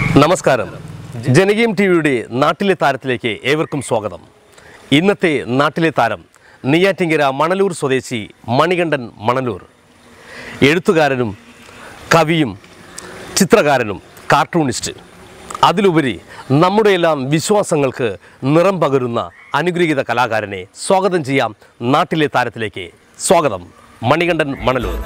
നമസ്കാരം ജനകീയം ടി വിയുടെ നാട്ടിലെ താരത്തിലേക്ക് ഏവർക്കും സ്വാഗതം ഇന്നത്തെ നാട്ടിലെ താരം നെയ്യാറ്റിങ്കര മണലൂർ സ്വദേശി മണികണ്ഠൻ മണലൂർ എഴുത്തുകാരനും കവിയും ചിത്രകാരനും കാർട്ടൂണിസ്റ്റ് അതിലുപരി നമ്മുടെ എല്ലാം വിശ്വാസങ്ങൾക്ക് നിറം പകരുന്ന അനുഗ്രഹീത കലാകാരനെ സ്വാഗതം ചെയ്യാം നാട്ടിലെ താരത്തിലേക്ക് സ്വാഗതം മണികണ്ഠൻ മണലൂർ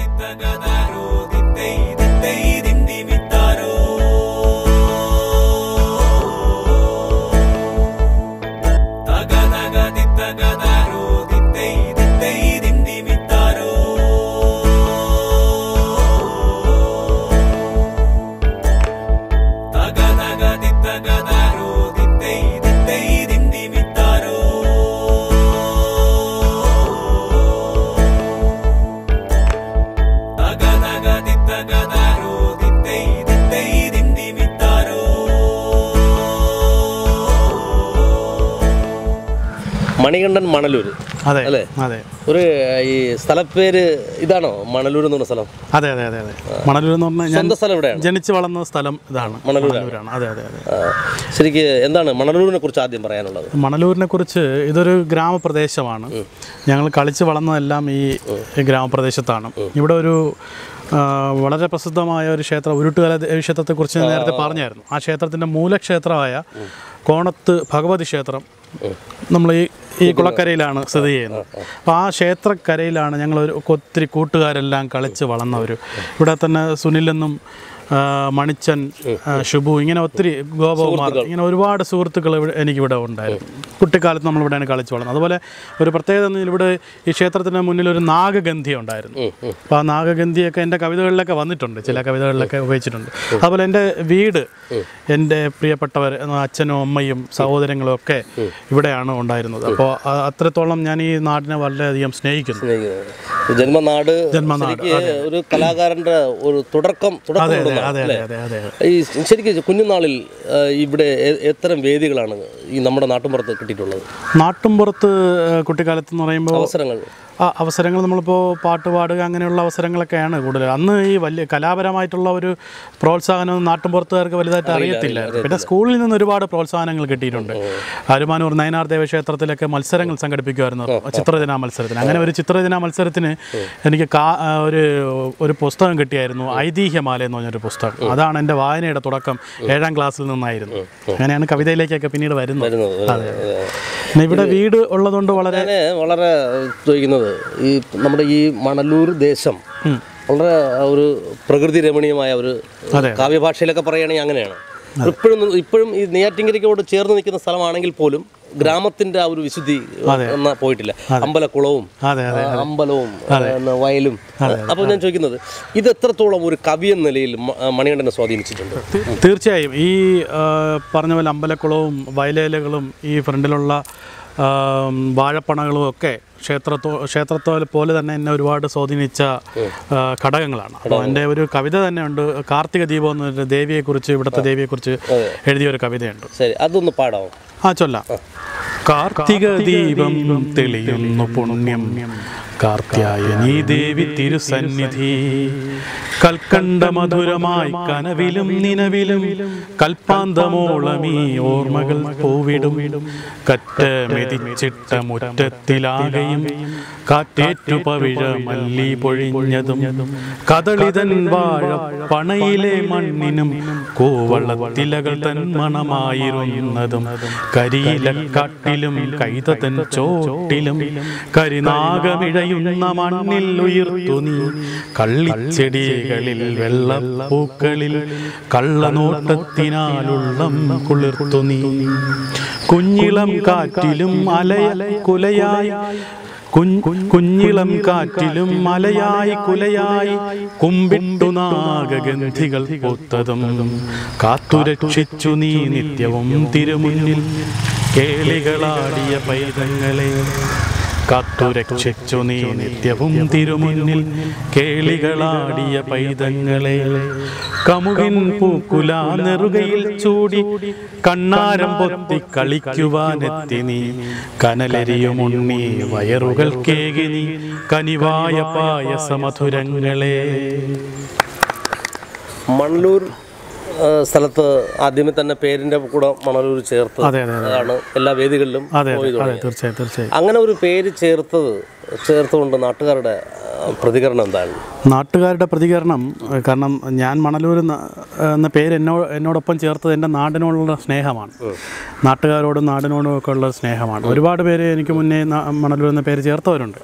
മണികണ്ഠൻ മണലൂർ അതെ അല്ലേ? അതെ ഒരു ഈ സ്ഥലപ്പേര് ഇതാണോ മണലൂർ എന്ന് പറഞ്ഞ സ്ഥലം അതെ അതെ അതെ അതെ മണലൂർ എന്ന് പറഞ്ഞാൽ ഞാൻ സ്വന്തം സ്ഥലം എവിടെയാണ് ജനിച്ചു വളർന്ന സ്ഥലം ഇതാണ് മണലൂരാണ് അതെ അതെ അതെ ആ, ശരിക്ക് എന്താണ് മണലൂരിനെ കുറിച്ച് ആദ്യം പറയാനുള്ളത് മണലൂരിനെ കുറിച്ച് ഇതൊരു ഗ്രാമപ്രദേശമാണ് ഞങ്ങൾ കളിച്ച് വളർന്നതെല്ലാം ഈ ഗ്രാമപ്രദേശത്താണ് ഇവിടെ ഒരു ആ, വളരെ പ്രസിദ്ധമായ ഒരു ക്ഷേത്രം ഉരുട്ടുകല ദേവി ക്ഷേത്രത്തെക്കുറിച്ച് ഞാൻ നേരത്തെ പറഞ്ഞായിരുന്നു ആ ക്ഷേത്രത്തിൻ്റെ മൂലക്ഷേത്രമായ കോണത്ത് ഭഗവതി ക്ഷേത്രം നമ്മൾ ഈ ഈ കുളക്കരയിലാണ് സ്ഥിതി ചെയ്യുന്നത് അപ്പോൾ ആ ക്ഷേത്രക്കരയിലാണ് ഞങ്ങൾ ഒരു ഒത്തിരി കൂട്ടുകാരെല്ലാം കളിച്ച് വളർന്നവർ ഇവിടെ തന്നെ സുനിലെന്നും ആ, മണിച്ചൻ ആ, ഷുബു ഇങ്ങനെ ഒത്തിരി ഗോപകുമാർ ഇങ്ങനെ ഒരുപാട് സുഹൃത്തുക്കൾ ഇവിടെ എനിക്കിവിടെ ഉണ്ടായിരുന്നു കുട്ടിക്കാലത്ത് നമ്മളിവിടെയാണ് കളിച്ച് വളർന്നത് അതുപോലെ ഒരു പ്രത്യേകത എന്ന് പറഞ്ഞാൽ ഇവിടെ ഈ ക്ഷേത്രത്തിന് മുന്നിൽ ഒരു നാഗഗന്ധി ഉണ്ടായിരുന്നു അപ്പോൾ ആ നാഗഗന്ധിയൊക്കെ എൻ്റെ കവിതകളിലൊക്കെ വന്നിട്ടുണ്ട് ചില കവിതകളിലൊക്കെ ഉപയോഗിച്ചിട്ടുണ്ട് അതുപോലെ എൻ്റെ വീട് എൻ്റെ പ്രിയപ്പെട്ടവർ അച്ഛനും അമ്മയും സഹോദരങ്ങളും ഒക്കെ ഇവിടെയാണ് ഉണ്ടായിരുന്നത് അപ്പോൾ അത്രത്തോളം ഞാൻ ഈ നാടിനെ വളരെയധികം സ്നേഹിക്കുന്നു ജന്മനാട് ജന്മനാട്, ശരിക്ക് ഒരു കലാകാരന്റെ ഒരു തുടക്കം തുടക്കം അതെ കൊണ്ടുവന്ന, അതെ അല്ലേ? അതെ അതെ അതെ ഈ ശരിക്കും കുഞ്ഞുനാളിൽ ആ, ഇവിടെ എ- എത്തരം വേദികളാണ് ഈ നമ്മുടെ നാട്ടുമ്പുറത്ത് കിട്ടിയിട്ടുള്ളത് നാട്ടുംപുറത്ത് ഏഹ്, കുട്ടിക്കാലത്ത് എന്ന് പറയുമ്പോൾ അവസരങ്ങൾ ആ അവസരങ്ങൾ നമ്മളിപ്പോൾ പാട്ട് പാടുക അങ്ങനെയുള്ള അവസരങ്ങളൊക്കെയാണ് കൂടുതൽ അന്ന് ഈ വലിയ കലാപരമായിട്ടുള്ള ഒരു പ്രോത്സാഹനം നാട്ടുംപുറത്തുകാർക്ക് വലുതായിട്ട് അറിയത്തില്ല പിന്നെ സ്കൂളിൽ നിന്ന് ഒരുപാട് പ്രോത്സാഹനങ്ങൾ കിട്ടിയിട്ടുണ്ട് അരുമാനൂർ നയനാർ ദേവക്ഷേത്രത്തിലൊക്കെ മത്സരങ്ങൾ സംഘടിപ്പിക്കുമായിരുന്നു ചിത്രരചനാ മത്സരത്തിന് അങ്ങനെ ഒരു ചിത്രരചനാ മത്സരത്തിന് എനിക്ക് കാ ആ, ഒരു ഒരു പുസ്തകം കിട്ടിയായിരുന്നു ഐതിഹ്യമാല എന്ന് പറഞ്ഞൊരു പുസ്തകം അതാണ് എൻ്റെ വായനയുടെ തുടക്കം ഏഴാം ക്ലാസ്സിൽ നിന്നായിരുന്നു അങ്ങനെയാണ് കവിതയിലേക്കൊക്കെ പിന്നീട് വരുന്നത് വരുന്നത് അതെ പിന്നെ ഇവിടെ വീട് ഉള്ളതുകൊണ്ട് വളരെ ഞാൻ വളരെ ചോദിക്കുന്നത് ഈ നമ്മുടെ ഈ മണലൂർ ദേശം വളരെ ഒരു പ്രകൃതി രമണീയമായ ഒരു കാവ്യഭാഷയിലൊക്കെ പറയുകയാണെങ്കിൽ അങ്ങനെയാണ് ഇപ്പോഴും ഇപ്പോഴും ഈ നെയ്യാറ്റിങ്കരയ്ക്കോട് ചേർന്ന് നിൽക്കുന്ന സ്ഥലമാണെങ്കിൽ പോലും ഗ്രാമത്തിന്റെ ആ ഒരു വിശുദ്ധി എന്നാ പോയിട്ടില്ല അമ്പലക്കുളവും അതെ അതെ ആ, അമ്പലവും എന്നാ വയലും അപ്പോൾ ഞാൻ ചോദിക്കുന്നത് ഇത് എത്രത്തോളം ഒരു കവി എന്ന നിലയിൽ മ- മണികണ്ഠനെ സ്വാധീനിച്ചിട്ടുണ്ട് തീ- തീർച്ചയായും ഈ ആ, പറഞ്ഞ പോലെ അമ്പലക്കുളവും വയലേലകളും ഈ ഫ്രണ്ടിലുള്ള ആ, വാഴപ്പണകളും ഒക്കെ ക്ഷേത്രത്തോ ക്ഷേത്രത്തോ പോലെ തന്നെ എന്നെ ഒരുപാട് സ്വാധീനിച്ച ആ, ഘടകങ്ങളാണ് അപ്പോൾ എൻ്റെ ഒരു കവിത തന്നെ ഉണ്ട് കാർത്തിക ദീപം എന്നൊരു ദേവിയെക്കുറിച്ച് ഇവിടുത്തെ ദേവിയെക്കുറിച്ച് എഴുതിയ ഒരു കവിതയുണ്ട് ശരി അതൊന്ന് പാടാമോ ആ ചൊല്ലാം കാർത്തിക ദീപം തെളിയുന്നു പുണ്യം കാർത്യായനീ ദേവി തിരുസന്നിധി കൽക്കണ്ട മധുരമായി കനവിലും നിലവിലും കൽപ്പാന്തമോളമീ ഓർമ്മകൾ പൂവിടും കറ്റ മെതിച്ചിട്ട മുറ്റത്തിലാകെയും കാറ്റേറ്റു പവിഴ മല്ലി പൊഴിഞ്ഞതും കദളിതൻ വാഴ പണയിലെ മണ്ണിനും കൂവളത്തിലകൾ തൻ മണമായിരുന്നതും കരിയിലക്കാട്ടിലും കൈതതൻ ചോട്ടിലും കരിനാഗമിഴയുന്ന മണ്ണിൽ ഉയർത്തു നീ കള്ളിച്ചെടികളിൽ വെള്ളപ്പൂക്കളിൽ കള്ളനോട്ടത്തിനാലുള്ളം കുളിർത്തു നീ കുഞ്ഞിളം കാറ്റിലും അലയ കുലയായി കുഞ്ഞ് കുഞ്ഞിളം കാറ്റിലും മലയായി കുലയായി കുമ്പിട്ടു നാഗഗന്ധികൾ പൂത്തതും കാത്തുരക്ഷിച്ചു നീ നിത്യവും തിരുമുന്നിൽ കേളികളാടിയ പൈതങ്ങളെ കാത്തുരക്ഷിച്ചു നീ നിത്യവും തിരുമുന്നിൽ കേളികളാടിയ പൈതങ്ങളെ കമുകിൻ പൂക്കുല നെറുകയിൽ ചൂടി കണ്ണാരം പൊത്തി കളിക്കുവാനെത്തി നീ കനലരിയുമുണ്ണി വയറുകൾ കേകി നീ കനിവായ പായസമധുരങ്ങളെ മണ്ണൂർ ആ, സ്ഥലത്ത് ആദ്യമേ തന്നെ പേരിന്റെ കൂടെ മണലൂർ ചേർത്ത് അതെ അതെ അതാണ് എല്ലാ വേദികളിലും അതെ പോയി അതെ തുടങ്ങിയത്. തീർച്ചയായും തീർച്ചയായും അങ്ങനെ ഒരു പേര് ചേർത്തത് ചേർത്തുകൊണ്ട് നാട്ടുകാരുടെ ആ, പ്രതികരണം എന്താണ് നാട്ടുകാരുടെ പ്രതികരണം ഏഹ് കാരണം ഞാൻ മണലൂർ എന്ന എന്ന പേര് എന്നോ എന്നോടൊപ്പം ചേർത്തത് എൻ്റെ നാടിനോടുള്ള സ്നേഹമാണ് നാട്ടുകാരോടും നാടിനോടും ഒക്കെ ഉള്ള സ്നേഹമാണ് ഒരുപാട് പേര് എനിക്ക് മുന്നേ ന- മണലൂർ എന്ന പേര് ചേർത്തവരുണ്ട്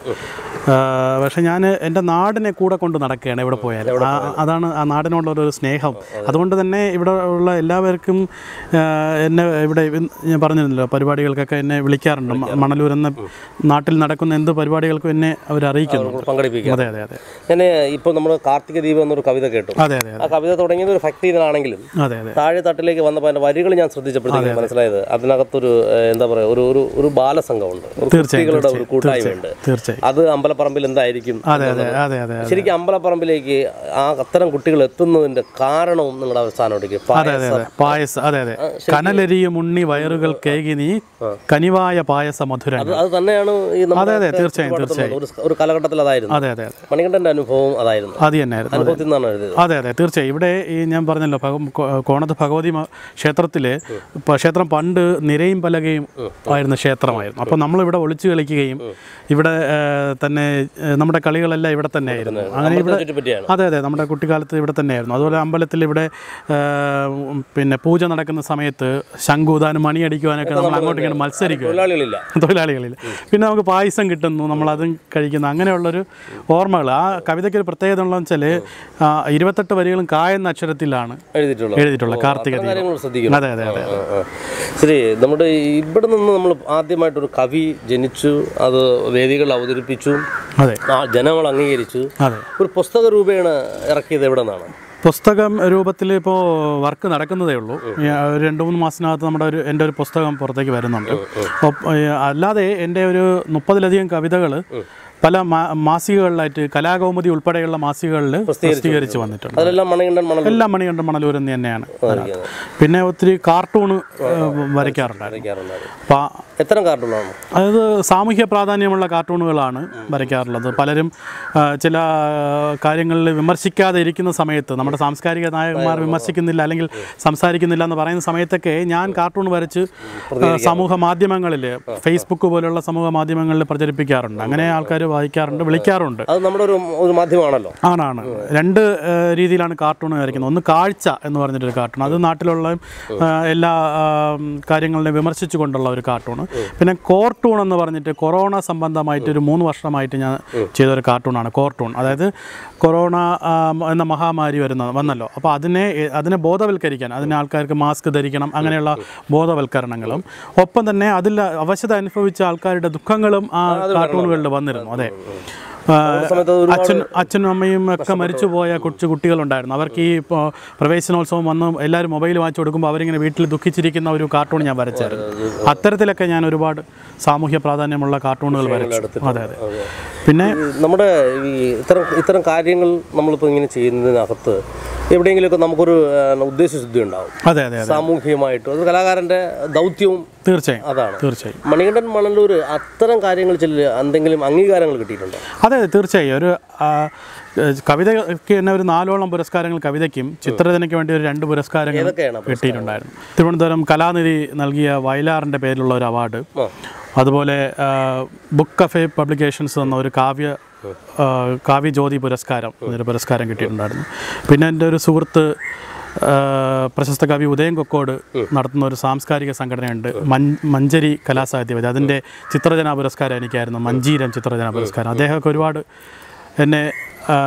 ആഹ് പക്ഷെ ഞാൻ എൻ്റെ നാടിനെ കൂടെ കൊണ്ട് നടക്കുകയാണ് എവിടെ പോയാലും ആ- അതാണ് ആ നാടിനോടുള്ള ഒരു സ്നേഹം അതുകൊണ്ട് തന്നെ ഇവിടെ ഉള്ള എല്ലാവർക്കും ആഹ് എന്നെ ഇവിടെ ഇവൻ- ഞാൻ പറഞ്ഞിരുന്നല്ലോ പരിപാടികൾക്കൊക്കെ എന്നെ വിളിക്കാറുണ്ട് മ- മണലൂർ എന്ന നാട്ടിൽ നടക്കുന്ന എന്ത് പരിപാടികൾക്കും എന്നെ അവർ അറിയിക്കുന്നു പങ്കെടുപ്പിക്കുക അതെ അതെ അതെ ഞാൻ ഇപ്പോൾ നമ്മൾ കാർത്തിക ദീപം എന്നൊരു കവിത കേട്ടു അതെ അതെ ആ കവിത തുടങ്ങിയത് ഒരു ഭക്തിയിലാണെങ്കിലും അതെ അതെ താഴെ തട്ടിലേക്ക് വന്നപ്പോൾ അതിന്റെ വരികൾ ഞാൻ ശ്രദ്ധിച്ചപ്പോഴത്തേക്ക് മനസ്സിലായത് അതിനകത്തൊരു ഏഹ്, എന്താ പറയുക ഒരു ഒരു ഒരു ബാലസംഘമുണ്ട് ഒരു തീർച്ചയായും, കുട്ടികളുടെ ഒരു കൂട്ടായ്മയുണ്ട് തീർച്ചയായും അത് അമ്പലപ്പറമ്പിൽ എന്തായിരിക്കും അതെ അതെ അതെ അതെ ശരിക്കും അമ്പലപ്പറമ്പിലേക്ക് ആ അത്തരം കുട്ടികൾ എത്തുന്നതിന്റെ കാരണവും നിങ്ങളുടെ അവസാനോട്ടേക്ക് അതെ അതെ അതെ പായസം അതെ അതെ കനലരിയും ഉണ്ണി വയറുകൾ കേകി നീ കനിവായ പായസ മധുരം അത് അത് തന്നെയാണ് ഈ നമ്മുടെ അതെ അതെ തീർച്ചയായും ചുറ്റുപാടത്തുള്ള തീർച്ചയായും ഒരു ഒരു കാലഘട്ടത്തിൽ അതായിരുന്നു അതെ അതെ അതെ മണികണ്ഠന്റെ അനുഭവം അതായിരുന്നു അത് തന്നെയായിരുന്നു അതെ. അനുഭവത്തിൽ നിന്നാണ് എഴുതിയത് അതെ അതെ തീർച്ചയായും ഇവിടെ ഈ ഞാൻ പറഞ്ഞല്ലോ ഭഗ- കോ- കോണത്ത് ഭഗവതി മ- ക്ഷേത്രത്തില് പ- ക്ഷേത്രം പണ്ട് നിരയും പലകയും ആയിരുന്ന ക്ഷേത്രമായിരുന്നു അപ്പോൾ നമ്മളിവിടെ ഒളിച്ചു കളിക്കുകയും ഇവിടെ ആ, തന്നെ ആ, നമ്മുടെ കളികളെല്ലാം ഇവിടെ തന്നെ ആയിരുന്നു അങ്ങനെ ഇവിടെ ചുറ്റിപ്പറ്റിയാണ് അതെ അതെ നമ്മുടെ കുട്ടിക്കാലത്ത് ഇവിടെ തന്നെയായിരുന്നു അതുപോലെ അമ്പലത്തിൽ ഇവിടെ ആ, ഉം, പിന്നെ പൂജ നടക്കുന്ന സമയത്ത് ശംഖുദാനം മണിയടിക്കുവാനൊക്കെ നമ്മൾ അങ്ങോട്ടും ഇങ്ങനെ മത്സരിക്കും തൊഴിലാളികളില്ല തൊഴിലാളികളിൽ പിന്നെ നമുക്ക് പായസം കിട്ടുന്നു നമ്മൾ അതും കഴിക്കുന്നു അങ്ങനെയുള്ളൊരു ഓർമ്മകൾ ആ കവിതയ്ക്ക് ഒരു പ്രത്യേകത ഉള്ളതെന്ന് വെച്ചാൽ ഇരുപത്തെട്ട് വരികളും കാ എന്ന അക്ഷരത്തിലാണ് എഴുതിയിട്ടുള്ളത് എഴുതിയിട്ടുള്ളത് കാർത്തിക ദീപം കാര്യങ്ങൾ ശ്രദ്ധിക്കണം അതെ അതെ അതെ ആ, ആ. ശരി നമ്മുടെ ഇവിടെ നിന്ന് നമ്മൾ ആദ്യമായിട്ടൊരു കവി ജനിച്ചു അത് വേദികൾ അവതരിപ്പിച്ചു അതെ ആ ജനങ്ങൾ അംഗീകരിച്ചു അതെ ഒരു പുസ്തക രൂപേണ ഇറക്കിയത് എവിടെ നിന്നാണ് പുസ്തകം രൂപത്തിൽ ഇപ്പോൾ വർക്ക് നടക്കുന്നതേ ഉള്ളൂ ഈ ഒരു രണ്ട് മൂന്ന് മാസത്തിനകത്ത് നമ്മുടെ ഒരു എൻ്റെ ഒരു പുസ്തകം പുറത്തേക്ക് വരുന്നുണ്ട് ഒപ്പ്- ഈ അല്ലാതെ എൻ്റെ ഒരു മുപ്പതിലധികം കവിതകൾ പല മാ- മാസികകളിലായിട്ട് കലാകൗമുദി ഉൾപ്പെടെയുള്ള മാസികകളിൽ പ്രസിദ്ധീകരിച്ച് വന്നിട്ടുണ്ട് അതിലെല്ലാം മണികണ്ഠൻ മണൽ എല്ലാം മണികണ്ഠ മണലൂർ എന്ന് തന്നെയാണ് പിന്നെ ഒത്തിരി കാർട്ടൂണ് വരയ്ക്കാറുണ്ടായിരുന്നു വരയ്ക്കാറുണ്ടായിരുന്നു അപ്പം എത്ര കാർട്ടൂണാണ് അതായത് സാമൂഹ്യ പ്രാധാന്യമുള്ള കാർട്ടൂണുകളാണ് വരയ്ക്കാറുള്ളത് പലരും ആ, ചില കാര്യങ്ങളിൽ വിമർശിക്കാതെ ഇരിക്കുന്ന സമയത്ത് നമ്മുടെ സാംസ്കാരിക നായകന്മാർ വിമർശിക്കുന്നില്ല അല്ലെങ്കിൽ സംസാരിക്കുന്നില്ല എന്ന് പറയുന്ന സമയത്തൊക്കെ ഞാൻ കാർട്ടൂൺ വരച്ച് ആ, സമൂഹ മാധ്യമങ്ങളിൽ ഫേസ്ബുക്ക് പോലുള്ള സമൂഹ മാധ്യമങ്ങളിൽ പ്രചരിപ്പിക്കാറുണ്ട് അങ്ങനെ ആൾക്കാർ വായിക്കാറുണ്ട് വിളിക്കാറുണ്ട് അത് നമ്മുടെ ഒരു ഒരു മാധ്യമമാണല്ലോ ആണാണ് രണ്ട് ആ, രീതിയിലാണ് കാർട്ടൂൺ വരയ്ക്കുന്നത് ഒന്ന് കാഴ്ച എന്ന് പറഞ്ഞിട്ടൊരു കാർട്ടൂൺ അത് നാട്ടിലുള്ള ആ, എല്ലാ ആ, കാര്യങ്ങളെയും വിമർശിച്ചു കൊണ്ടുള്ള ഒരു കാർട്ടൂൺ പിന്നെ കോർട്ടൂൺ എന്ന് പറഞ്ഞിട്ട് കൊറോണ സംബന്ധമായിട്ട് ഒരു മൂന്ന് വർഷമായിട്ട് ഞാൻ ചെയ്തൊരു കാർട്ടൂണാണ് കോർട്ടൂൺ അതായത് കൊറോണ ആ, എന്ന മഹാമാരി വരുന്ന വന്നല്ലോ അപ്പോൾ അതിനെ അതിനെ ബോധവൽക്കരിക്കാൻ അതിന് ആൾക്കാർക്ക് മാസ്ക് ധരിക്കണം അങ്ങനെയുള്ള ബോധവൽക്കരണങ്ങളും ഒപ്പം തന്നെ അതിൽ അവശത അനുഭവിച്ച ആൾക്കാരുടെ ദുഃഖങ്ങളും ആ കാർട്ടൂണുകളിൽ വന്നിരുന്നു അതെ ആ, സമയത്ത് അത് ഒരുപാട് അച്ഛൻ അച്ഛനും അമ്മയും ഒക്കെ മരിച്ചുപോയ കൊച്ചു കുട്ടികളുണ്ടായിരുന്നു അവർക്ക് ഈ ഇപ്പോൾ പ്രവേശനോത്സവം വന്ന് എല്ലാവരും മൊബൈൽ വാങ്ങിച്ചു കൊടുക്കുമ്പോൾ അവരിങ്ങനെ വീട്ടിൽ ദുഃഖിച്ചിരിക്കുന്ന ഒരു കാർട്ടൂൺ ഞാൻ വരച്ചായിരുന്നു അത്തരത്തിലൊക്കെ ഞാൻ ഒരുപാട് സാമൂഹ്യ പ്രാധാന്യമുള്ള കാർട്ടൂണുകൾ വരച്ചു അതെ അതെ പിന്നെ ഈ നമ്മുടെ ഈ ഇത്തരം ഇത്തരം കാര്യങ്ങൾ നമ്മളിപ്പോൾ ഇങ്ങനെ ചെയ്യുന്നതിനകത്ത് എവിടെയെങ്കിലുമൊക്കെ നമുക്കൊരു ആ, ഉദ്ദേശശുദ്ധി ഉണ്ടാവും അതെ അതെ അതെ സാമൂഹികമായിട്ടും അത് കലാകാരൻ്റെ ദൗത്യവും തീർച്ചയായും അതാണ് തീർച്ചയായും മണികണ്ഠൻ മണലൂർ അത്തരം കാര്യങ്ങൾ ചില എന്തെങ്കിലും അംഗീകാരങ്ങൾ കിട്ടിയിട്ടുണ്ടോ അതെ അതെ തീർച്ചയായും ഒരു ആ, ഏഹ്, കവിതയ്ക്ക് തന്നെ ഒരു നാലോളം പുരസ്കാരങ്ങൾ കവിതയ്ക്കും ചിത്രരചനയ്ക്ക് വേണ്ടി ഒരു രണ്ട് പുരസ്കാരങ്ങൾ ഏതൊക്കെയാണ് കിട്ടിയിട്ടുണ്ടായിരുന്നു തിരുവനന്തപുരം കലാനിധി നൽകിയ വയലാറിൻ്റെ പേരിലുള്ള ഒരു അവാർഡ് ആ. അതുപോലെ ബുക്ക് കഫേ പബ്ലിക്കേഷൻസ് എന്ന ഒരു കാവ്യ ആ, കാവ്യജ്യോതി പുരസ്കാരം എന്നൊരു പുരസ്കാരം കിട്ടിയിട്ടുണ്ടായിരുന്നു പിന്നെ എൻ്റെ ഒരു സുഹൃത്ത് ആ, പ്രശസ്ത കവി ഉദയൻ കൊക്കോട് നടത്തുന്ന ഒരു സാംസ്കാരിക സംഘടനയുണ്ട് മൻ- മഞ്ചരി കലാസാഹിത്യവേദി അതിൻ്റെ ചിത്രരചനാ പുരസ്കാരം എനിക്കായിരുന്നു മഞ്ചീരം ചിത്രരചനാ പുരസ്കാരം അദ്ദേഹമൊക്കെ ഒരുപാട് എന്നെ ആ,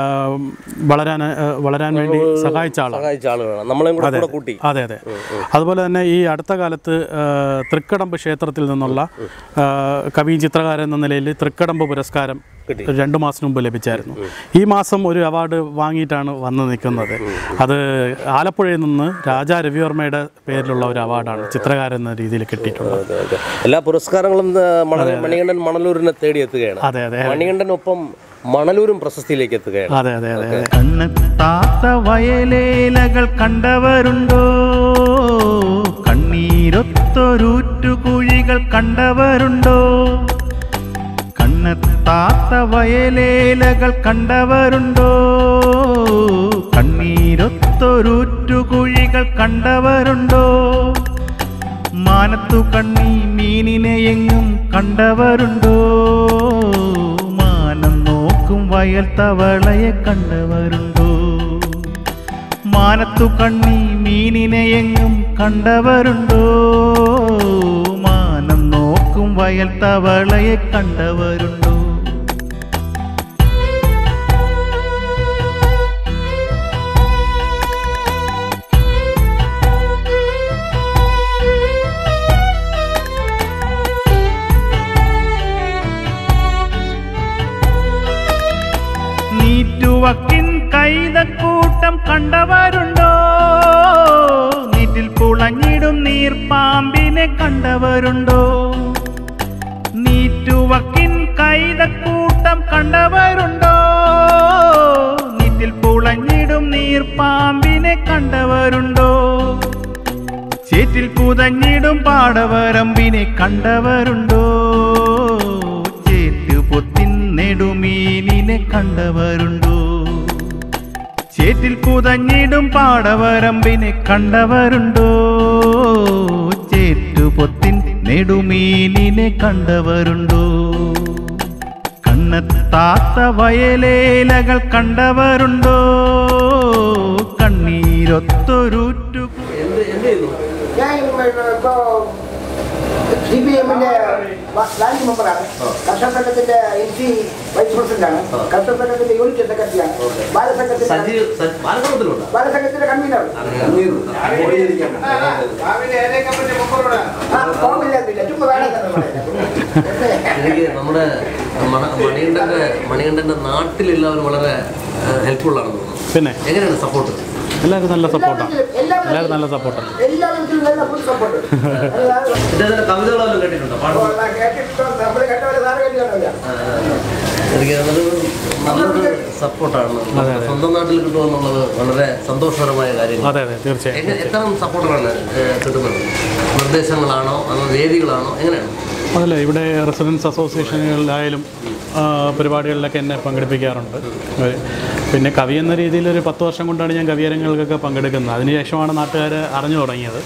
വളരാൻ ആ, വളരാൻ വേണ്ടി സഹായിച്ച ആളാണ് സഹായിച്ച ആളുകളാണ് നമ്മളെയും കൂടെ കൂടെ കൂട്ടി അതെ അതെ അതുപോലെ തന്നെ ഈ അടുത്ത കാലത്ത് ആ, തൃക്കടമ്പ് ക്ഷേത്രത്തിൽ നിന്നുള്ള ആ, കവി ചിത്രകാരൻ എന്ന നിലയിൽ തൃക്കടമ്പ് പുരസ്കാരം കിട്ടി. രണ്ടു മാസം മുമ്പ് ലഭിച്ചായിരുന്നു ഈ മാസം ഒരു അവാർഡ് വാങ്ങിയിട്ടാണ് വന്ന് നിൽക്കുന്നത് അത് ആലപ്പുഴയിൽ നിന്ന് രാജാ രവിവർമ്മയുടെ പേരിലുള്ള ഒരു അവാർഡാണ് ചിത്രകാരൻ എന്ന രീതിയിൽ കിട്ടിയിട്ടുള്ളത് അതെ, അതെ. എല്ലാ പുരസ്കാരങ്ങളും ആ, മണ- മണികണ്ഠൻ മണലൂരിനെ തേടി എത്തുകയാണ് അതെ അതെ മണികണ്ഠനൊപ്പം മണലൂരും പ്രശസ്തിയിലേക്ക് എത്തുകയാണ് അതെ അതെ അതെ അതെ കണ്ണെത്താത്ത വയലേലകൾ കണ്ടവരുണ്ടോ കണ്ണീരൊത്തൊരൂറ്റുകുഴികൾ കണ്ടവരുണ്ടോ കണ്ണെത്താത്ത വയലേലകൾ കണ്ടവരുണ്ടോ കണ്ണീർ കണ്ണീരൊത്തൊരുറ്റുകുഴികൾ കണ്ടവരുണ്ടോ മാനത്തു കണ്ണി മീനിനെ എങ്ങും കണ്ടവരുണ്ടോ മാനം നോക്കും വയൽ തവളയെ കണ്ടവരുണ്ടോ മാനത്തു കണ്ണി മീനിനെ എങ്ങും കണ്ടവരുണ്ടോ മാനം നോക്കും വയൽ തവളയെ കണ്ടവരുണ്ടോ നീറ്റുവക്കിൻ കൈതക്കൂട്ടം കണ്ടവരുണ്ടോ നീറ്റിൽ പുളഞ്ഞിടും നീർപ്പാമ്പിനെ കണ്ടവരുണ്ടോ നീറ്റുവക്കിൻ കൈതക്കൂട്ടം കണ്ടവരുണ്ടോ നീറ്റിൽ പുളഞ്ഞിടും നീർപ്പാമ്പിനെ കണ്ടവരുണ്ടോ ചേറ്റിൽ പുതഞ്ഞിടും പാടവരമ്പിനെ കണ്ടവരുണ്ടോ ചേറ്റു പൊത്തിൻ നെടുമീനിനെ കണ്ടവരുണ്ടോ ചേറ്റിൽ പുതഞ്ഞിടും പാടവരമ്പിനെ കണ്ടവരുണ്ടോ ചേറ്റു പൊത്തിൻ നെടുമീനിനെ കണ്ടവരുണ്ടോ കണ്ണെത്താത്ത വയലേലകൾ കണ്ടവരുണ്ടോ കണ്ണീരൊത്തൊരുറ്റു ഞാൻ ഇപ്പോ സി പി എമ്മിന്റെ ലാൻഡ് മെമ്പറാണ് കർഷക സംഘത്തിന്റെ എൻ സി വൈസ് പ്രസിഡന്റാണ് കർഷക സംഘത്തിന്റെ യൂണിറ്റ് സെക്രട്ടറിയാണ് ബാലസംഘത്തിന്റെ സജീവ് സജ്- ബാലസംഘത്തിലുണ്ടോ ബാലസംഘത്തിന്റെ കൺവീനർ ആ കോമില്ല ചുമ്മാ വേണം എനിക്ക് നമ്മുടെ മണ- മണികണ്ഠന്റെ മണികണ്ഠന്റെ നാട്ടിലെല്ലാവരും വളരെ ഹെൽപ്ഫുൾ ആണെന്ന് തോന്നുന്നു പിന്നെ എങ്ങനെയാണ് സപ്പോർട്ട് എല്ലാവരും നല്ല സപ്പോർട്ടാണ് എല്ലാവരും എല്ലാവരും നല്ല സപ്പോർട്ടാണ് എല്ലാ വിധത്തിലും നല്ല ഫുൾ സപ്പോർട്ട് ഇദ്ദേഹത്തിന്റെ കവിതകളെല്ലാം കേട്ടിട്ടുണ്ടോ പാടുന്നത് കേട്ടിട്ടുണ്ടോ നമ്മൾ കേട്ടവരെ സാറ് കേട്ടില്ല ആ, എനിക്ക് നല്ലൊരു നല്ലൊരു സപ്പോർട്ടാണ് സ്വന്തം നാട്ടിൽ കിട്ടുമെന്നുള്ളത് വളരെ സന്തോഷകരമായ കാര്യങ്ങൾ അതെ അതെ തീർച്ചയായും എങ്ങനെ എത്ര സപ്പോർട്ടാണ് കിട്ടുന്നത് നിർദ്ദേശങ്ങളാണോ അതോ വേദികളാണോ എങ്ങനെയാണ് അതല്ല ഇവിടെ റെസിഡൻസ് അസോസിയേഷനുകളിലായാലും ആ, പരിപാടികളിലൊക്കെ എന്നെ പങ്കെടുപ്പിക്കാറുണ്ട് ഒരു- പിന്നെ കവി എന്ന രീതിയിൽ ഒരു പത്ത് വർഷം കൊണ്ടാണ് ഞാൻ കവിയരങ്ങൾക്കൊക്കെ പങ്കെടുക്കുന്നത് അതിനുശേഷമാണ് നാട്ടുകാർ അറിഞ്ഞു തുടങ്ങിയത്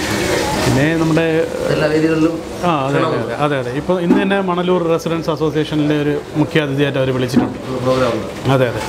പിന്നെ നമ്മുടെ എല്ലാ വേദികളിലും ആ അതെ അതെ അതെ അതെ അതെ ഇപ്പോൾ ഇന്ന് തന്നെ മണലൂർ റെസിഡൻസ് അസോസിയേഷനിലെ ഒരു മുഖ്യ അതിഥിയായിട്ട് അവർ വിളിച്ചിട്ടുണ്ട് പ്രോഗ്രാം ഉണ്ട് അതെ അതെ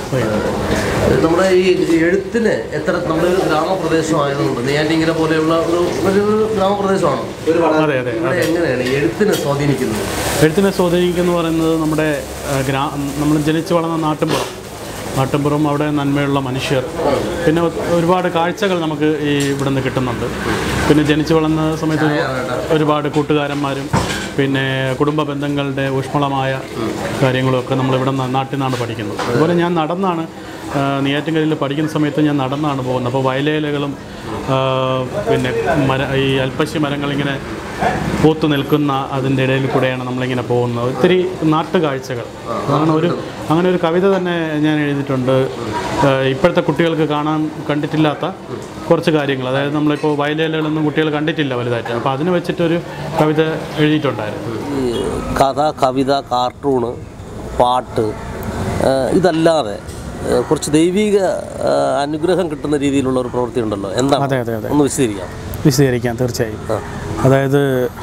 നമ്മുടെ ഈ എഴുത്തിന് എത്ര നമ്മുടെ ഒരു ഗ്രാമപ്രദേശമായതുകൊണ്ട് നെയ്യാറ്റിങ്കര പോലെയുള്ള ഒരു ഒരു ഗ്രാമപ്രദേശമാണ് അതെ അതെ ഇവിടെ എങ്ങനെയാണ് ഈ എഴുത്തിനെ സ്വാധീനിക്കുന്നത് എഴുത്തിനെ സ്വാധീനിക്കുന്ന പറയുന്നത് നമ്മുടെ ആ, ഗ്രാ നമ്മൾ ജനിച്ചു വളർന്ന നാട്ടിൻപുറം നാട്ടിൻപുറം അവിടെ നന്മയുള്ള മനുഷ്യർ പിന്നെ ഒ- ഒരുപാട് കാഴ്ചകൾ നമുക്ക് ഈ ഇവിടെ നിന്ന് കിട്ടുന്നുണ്ട് പിന്നെ ജനിച്ചു വളർന്ന സമയത്ത് ഒരുപാട് കൂട്ടുകാരന്മാരും പിന്നെ കുടുംബ ബന്ധങ്ങളുടെ ഊഷ്മളമായ കാര്യങ്ങളൊക്കെ നമ്മളിവിടെ നിന്ന് നാട്ടിൽ നിന്നാണ് പഠിക്കുന്നത് അതുപോലെ ഞാൻ നടന്നാണ് ആ, നെയ്യാറ്റിൻകരയിൽ പഠിക്കുന്ന സമയത്ത് ഞാൻ നടന്നാണ് പോകുന്നത് അപ്പോൾ വയലേലകളും ആ, പിന്നെ മര ഈ അൽപ്പശി മരങ്ങളിങ്ങനെ പൂത്തു നിൽക്കുന്ന അതിൻ്റെ ഇടയിൽ കൂടെയാണ് നമ്മളിങ്ങനെ പോകുന്നത് ഒത്തിരി നാട്ടുകാഴ്ചകൾ അങ്ങനെ ഒരു അങ്ങനെ ഒരു കവിത തന്നെ ഞാൻ എഴുതിയിട്ടുണ്ട് ആ, ഇപ്പോഴത്തെ കുട്ടികൾക്ക് കാണാൻ കണ്ടിട്ടില്ലാത്ത കുറച്ച് കാര്യങ്ങൾ അതായത് നമ്മളിപ്പോൾ വയലേലകളൊന്നും കുട്ടികൾ കണ്ടിട്ടില്ല വലുതായിട്ട് അപ്പോൾ അതിന് വെച്ചിട്ടൊരു കവിത എഴുതിയിട്ടുണ്ടായിരുന്നു ഈ കഥ കവിത കാർട്ടൂണ് പാട്ട് ആ, ഇതല്ലാതെ ആ, കുറച്ച് ദൈവിക ആ, അനുഗ്രഹം കിട്ടുന്ന രീതിയിലുള്ള ഒരു പ്രവൃത്തി ഉണ്ടല്ലോ എന്താണ് അതെ അതെ അതെ ഒന്ന് വിശദീകരിക്കാം വിശദീകരിക്കാം തീർച്ചയായും അതായത്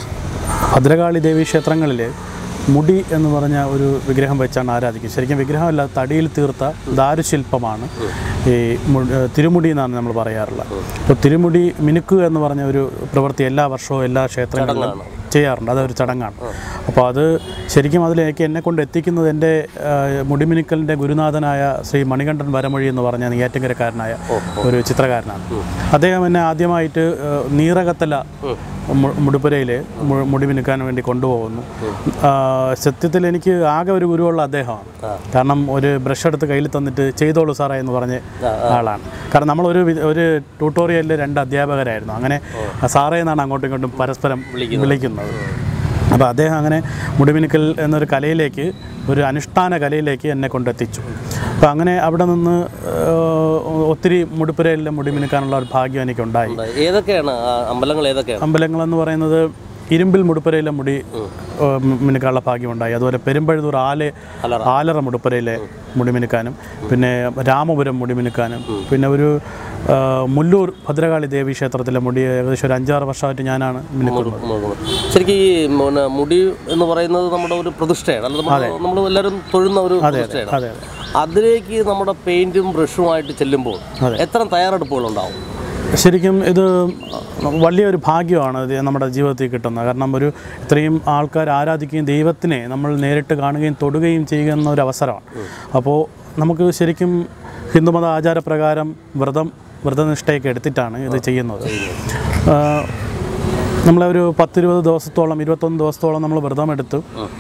ഭദ്രകാളി ദേവി ക്ഷേത്രങ്ങളിൽ മുടി എന്ന് പറഞ്ഞ ഒരു വിഗ്രഹം വെച്ചാണ് ആരാധിക്കുന്നത് ശരിക്കും വിഗ്രഹമല്ല തടിയിൽ തീർത്ത ദാരുശില്പമാണ് ഈ മു- ഏഹ് തിരുമുടി എന്നാണ് നമ്മൾ പറയാറുള്ളത് അപ്പോൾ തിരുമുടി മിനുക്കുക എന്ന് പറഞ്ഞ ഒരു പ്രവൃത്തി എല്ലാ വർഷവും എല്ലാ ക്ഷേത്രങ്ങളിലും ചെയ്യാറുണ്ട് അതൊരു ചടങ്ങാണ് അപ്പോൾ അത് ശരിക്കും അതിലേക്ക് എന്നെ കൊണ്ട് എത്തിക്കുന്നത് എൻ്റെ ഏഹ്, മുടിമിനുക്കലിൻ്റെ ഗുരുനാഥനായ ശ്രീ മണികണ്ഠൻ വരമൊഴി എന്ന് പറഞ്ഞ നെയ്യാറ്റിൻകരക്കാരനായ ഒരു ചിത്രകാരനാണ് അദ്ദേഹം എന്നെ ആദ്യമായിട്ട് ഏഹ്, നീറകത്തല മു- മുടിപ്പുരയിൽ മു- മുടി മിനുക്കാൻ വേണ്ടി കൊണ്ടുപോകുന്നു ആ, സത്യത്തിൽ എനിക്ക് ആകെ ഒരു ഗുരുവുള്ള അദ്ദേഹമാണ് കാരണം ഒരു ബ്രഷ് എടുത്ത് കയ്യിൽ തന്നിട്ട് ചെയ്തോളൂ സാറേ എന്ന് പറഞ്ഞ ആളാണ് കാരണം നമ്മളൊരു വി- ഒരു ട്യൂട്ടോറിയലിൽ രണ്ട് അധ്യാപകരായിരുന്നു അങ്ങനെ സാറേ എന്നാണ് അങ്ങോട്ടും ഇങ്ങോട്ടും പരസ്പരം വിളിക്കുന്നത് അപ്പോൾ അദ്ദേഹം അങ്ങനെ മുടിമിനുക്കൽ എന്നൊരു കലയിലേക്ക് ഒരു അനുഷ്ഠാന കലയിലേക്ക് എന്നെ കൊണ്ടെത്തിച്ചു അപ്പോൾ അങ്ങനെ അവിടെ നിന്ന് ഏഹ്, ഒത്തിരി മുടിപ്പുരയിലെ മുടിമിനുക്കാനുള്ള ഒരു ഭാഗ്യം എനിക്കുണ്ടായി ഏതൊക്കെയാണ് ആ അമ്പലങ്ങൾ ഏതൊക്കെയാണ് അമ്പലങ്ങളെന്ന് പറയുന്നത് ഇരുമ്പിൽ മുടുപ്പരയിലെ മുടി ഏഹ്, മിനുക്കാനുള്ള ഭാഗ്യമുണ്ടായി അതുപോലെ പെരുമ്പഴുതൂർ ആലെ ആലറ മുടുപ്പരയിലെ മുടി മിനുക്കാനും പിന്നെ രാമപുരം മുടി മിനുക്കാനും പിന്നെ ഒരു ഏഹ്, മുല്ലൂർ ഭദ്രകാളി ദേവി ക്ഷേത്രത്തിലെ മുടി ഏകദേശം ഒരു അഞ്ചാറ് വർഷമായിട്ട് ഞാനാണ് മിനുക്കുന്നത് ശരിക്കും ഈ പിന്നെ മുടി എന്ന് പറയുന്നത് നമ്മുടെ ഒരു പ്രതിഷ്ഠയാണ് അല്ല നമ്മൾ നമ്മൾ എല്ലാവരും തൊഴുന്ന ഒരു പ്രതിഷ്ഠയാണ് അതെ അതെ അതിലേക്ക് നമ്മുടെ പെയിന്റും ബ്രഷുമായിട്ട് ചെല്ലുമ്പോൾ എത്ര തയ്യാറെടുപ്പുകൾ ഉണ്ടാവും ശരിക്കും ഇത് വലിയൊരു ഭാഗ്യമാണ് ഇത് നമ്മുടെ ജീവിതത്തിൽ കിട്ടുന്നത് കാരണം ഒരു ഇത്രയും ആൾക്കാർ ആരാധിക്കുകയും ദൈവത്തിനെ നമ്മൾ നേരിട്ട് കാണുകയും തൊടുകയും ചെയ്യുന്ന ഒരു അവസരമാണ് അപ്പോൾ നമുക്ക് ശരിക്കും ഹിന്ദുമത ആചാരപ്രകാരം വ്രതം വ്രതനിഷ്ഠയൊക്കെ എടുത്തിട്ടാണ് ഇത് ചെയ്യുന്നത് ആ, നമ്മളൊരു പത്തിരുപത് ദിവസത്തോളം ഇരുപത്തൊന്ന് ദിവസത്തോളം നമ്മൾ വ്രതമെടുത്ത്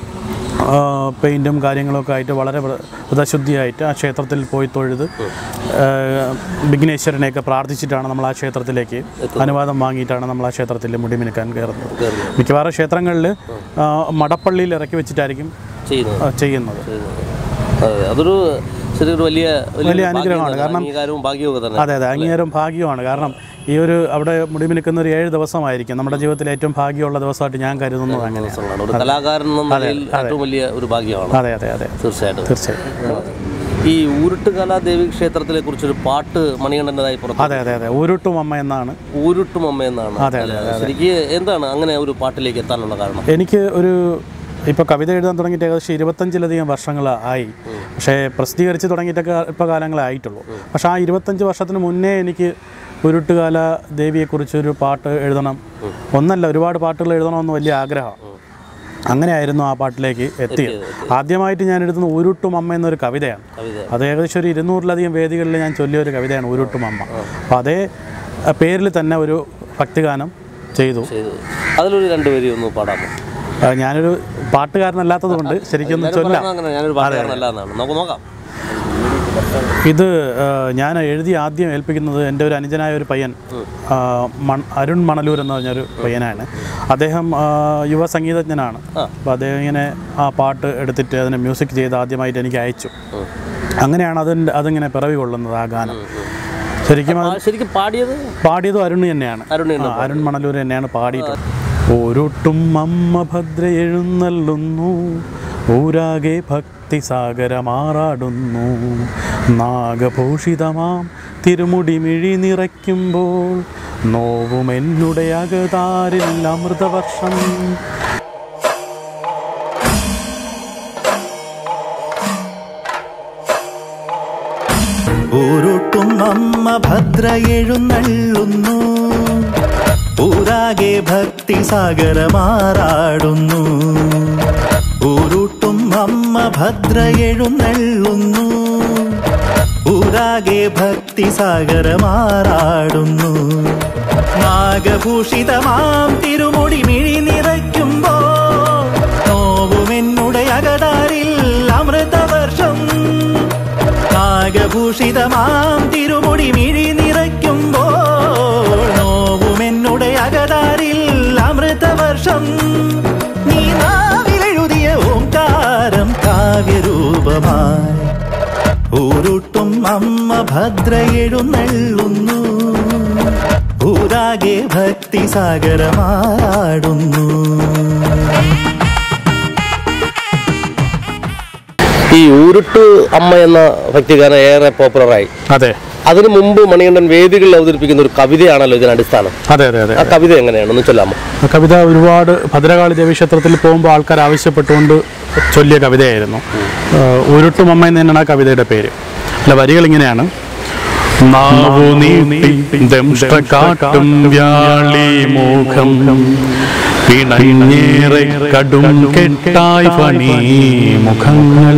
ആ, പെയിൻറ്റും കാര്യങ്ങളൊക്കെ ആയിട്ട് വളരെ വ്ര- വ്രതശുദ്ധിയായിട്ട് ആ ക്ഷേത്രത്തിൽ പോയി തൊഴുത് ആ, വിഘ്നേശ്വരനെയൊക്കെ പ്രാർത്ഥിച്ചിട്ടാണ് നമ്മൾ ആ ക്ഷേത്രത്തിലേക്ക് അനുവാദം വാങ്ങിയിട്ടാണ് നമ്മൾ ആ ക്ഷേത്രത്തിൽ മുടി മിനുക്കാൻ കയറുന്നത് മിക്കവാറും ക്ഷേത്രങ്ങളിൽ ആ, മടപ്പള്ളിയിൽ ഇറക്കി വെച്ചിട്ടായിരിക്കും ചെയ്യുന്നത് ആ, ചെയ്യുന്നത് അതെ അതൊരു ശരിയൊരു വലിയ വലിയ അനുഗ്രഹമാണ്. കാരണം അംഗീകാരവും ഭാഗ്യവും തന്നെ അതെ അതെ അങ്ങേരം ഭാഗ്യമാണ് കാരണം ഈ ഒരു അവിടെ മുടി മിനുക്കുന്ന ഒരു ഏഴ് ദിവസമായിരിക്കും നമ്മുടെ ജീവിതത്തിൽ ഏറ്റവും ഭാഗ്യമുള്ള ദിവസമായിട്ട് ഞാൻ കരുതുന്നത് അങ്ങനെയാണ് ദിവസങ്ങളാണ് ഒരു കലാകാരൻ എന്ന നിലയിൽ ഏറ്റവും വലിയ ഒരു ഭാഗ്യമാണ് അതെ അതെ അതെ തീർച്ചയായിട്ടും തീർച്ചയായും ഈ ഊരുട്ടുകല ദേവി ക്ഷേത്രത്തിലെ കുറിച്ചൊരു പാട്ട് മണികണ്ഠൻ്റെതായി പുറത്ത് അതെ അതെ അതെ ഊരുട്ടും അമ്മ എന്നാണ് ഊരുട്ടും അമ്മ എന്നാണ് അതെ, അല്ലേ? ശരിക്ക് എന്താണ് അങ്ങനെ ഒരു പാട്ടിലേക്ക് എത്താനുള്ള കാരണം എനിക്ക് ഒരു ഇപ്പോൾ കവിത എഴുതാൻ തുടങ്ങിയിട്ട് ഏകദേശം ഇരുപത്തഞ്ചിലധികം വർഷങ്ങൾ ആയി പക്ഷേ പ്രസിദ്ധീകരിച്ച് തുടങ്ങിയിട്ടൊക്കെ ഇപ്പോൾ കാലങ്ങളെ ആയിട്ടുള്ളൂ പക്ഷേ ആ ഇരുപത്തഞ്ച് വർഷത്തിന് മുന്നേ എനിക്ക് ഉരുട്ടുകാല ദേവിയെക്കുറിച്ചൊരു പാട്ട് എഴുതണം ഒന്നല്ല ഒരുപാട് പാട്ടുകൾ എഴുതണമെന്ന് വലിയ ആഗ്രഹമാണ് അങ്ങനെയായിരുന്നു ആ പാട്ടിലേക്ക് എത്തിയത് ആദ്യമായിട്ട് ഞാൻ എഴുതുന്ന ഉരുട്ടും അമ്മ എന്നൊരു കവിതയാണ് കവിത അത് ഏകദേശം ഒരു ഇരുന്നൂറിലധികം വേദികളിൽ ഞാൻ ചൊല്ലിയ ഒരു കവിതയാണ് ഉരുട്ടും അമ്മ അപ്പോൾ അതേ ആ, പേരിൽ തന്നെ ഒരു ഭക്തിഗാനം ചെയ്തു ചെയ്തു അതിലൊരു രണ്ടുപേരും ഒന്ന് പാടാമോ ആ, ഞാനൊരു പാട്ടുകാരനല്ലാത്തത് കൊണ്ട് ശരിക്കും ഒന്ന് ചൊല്ലാം പറയുന്നത് അങ്ങനെ ഞാനൊരു പാട്ടുകാരനല്ല എന്നാണ് നമുക്ക് നോക്കാം ഇത് ആ, ഞാൻ എഴുതി ആദ്യം ഏൽപ്പിക്കുന്നത് എൻ്റെ ഒരു അനുജനായ ഒരു പയ്യൻ ആ, മൺ- അരുൺ മണലൂർ എന്ന് പറഞ്ഞൊരു പയ്യനാണ് അദ്ദേഹം ആ, യുവ സംഗീതജ്ഞനാണ് അപ്പോൾ അദ്ദേഹം ഇങ്ങനെ ആ പാട്ട് എടുത്തിട്ട് അതിനെ മ്യൂസിക് ചെയ്ത് ആദ്യമായിട്ട് എനിക്ക് അയച്ചു അങ്ങനെയാണ് അതിൻ്റെ അതിങ്ങനെ പിറവി കൊള്ളുന്നത് ആ ഗാനം ശരിക്കും അത് ആ, ശരിക്കും പാടിയത് പാടിയതും അരുൺ തന്നെയാണ് അരുൺ തന്നെ ആ, അരുൺ മണലൂർ തന്നെയാണ് പാടിയത് ഓരോട്ടും അമ്മ ഭദ്ര എഴുന്നള്ളുന്നു ഊരാകെ ഭക്തി സാഗരമാറാടുന്നു നാഗഭൂഷിതമാം തിരുമുടി മിഴി നിറയ്ക്കുമ്പോൾ നോവും എന്നുടെ അകതാരിൽ അമൃതവർഷം ഊരുട്ടും അമ്മ ഭദ്ര എഴുന്നള്ളുന്നു ഊരാകെ ഭക്തി സാഗരമാറാടുന്നു ഊരുട്ടും അമ്മ ഭദ്ര എഴുന്നള്ളുന്നു ഊരാകെ ഭക്തി സാഗരമാറാടുന്നു നാഗഭൂഷിതമാം തിരുമുടി മിഴി നിറയ്ക്കുമ്പോ നോവുമെന്നുടെ അകതാരിൽ അമൃതവർഷം നാഗഭൂഷിതമാം തിരുമുടി മിഴി നിറയ്ക്കുമ്പോൾ നോവുമെന്നുടെ അകതാരിൽ അമൃതവർഷം നീ നാവിലെഴുതിയ ഓംകാരം കാവ്യരൂപമായി ഊരുട്ടും അമ്മ ഭദ്ര എഴുന്നള്ളുന്നു ഊരാകെ ഭക്തി സാഗരമാടുന്നു ഈ ഊരുട്ട് അമ്മ എന്ന ഭക്തിഗാനം ഏറെ പോപ്പുലറായി അതെ അതിനു മുമ്പ് മണികണ്ഠൻ വേദികളിൽ അവതരിപ്പിക്കുന്ന ഒരു കവിതയാണല്ലോ ഇതിന് അടിസ്ഥാനം അതെ അതെ അതെ ആ കവിത എങ്ങനെയാണ് ഒന്ന് ചൊല്ലാമോ ആ കവിത ഒരുപാട് ഭദ്രകാളി ദേവി ക്ഷേത്രത്തിൽ പോകുമ്പോൾ ആൾക്കാർ ആവശ്യപ്പെട്ടുകൊണ്ട് ചൊല്ലിയ കവിതയായിരുന്നു ഉരുട്ടും അമ്മ എന്ന് തന്നെയാണ് ആ കവിതയുടെ പേര് അല്ല വരികൾ ഇങ്ങനെയാണ് നാവു നീട്ടി ദംഷ്ട്രകാട്ടും വ്യാളി മുഖം പിണഞ്ഞേറെ കടും കെട്ടായി പണി മുഖങ്ങൾ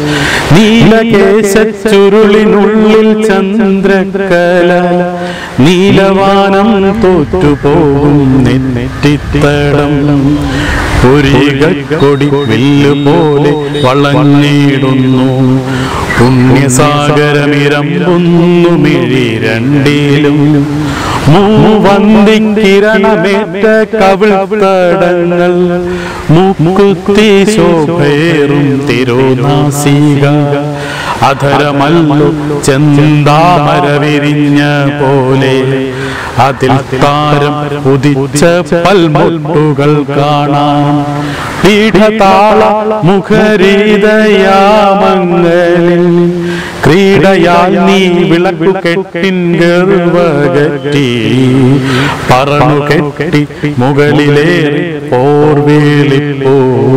നീലകേശച്ചുരുളിനുള്ളിൽ ചന്ദ്രകല നീലവാനം തോറ്റുപോകും നെറ്റിത്തടം കൊടി വില്ല് പോലെ വളഞ്ഞിടുന്നു പുണ്യസാഗരമിരമ്പുന്നു മിഴി രണ്ടിലും മൂവന്തിക്കിരണമേറ്റ കവിൾത്തടങ്ങൾ മൂക്കുത്തി ശോഭേറും തിരുനാസിക അധരമല്ലു ചെന്താമര വിരിഞ്ഞ പോലെ അതിൽ താരം ഉദിച്ച പൽമുട്ടുകൾ കാണാം പീഠതാള മുഖരീതയാമങ്ങളിൽ ക്രീഡയാൽ നീ വിളക്കു കെട്ടിൻ ഗർവകറ്റി പറണു കെട്ടി മുകളിലേറി പോർവേളിപ്പോ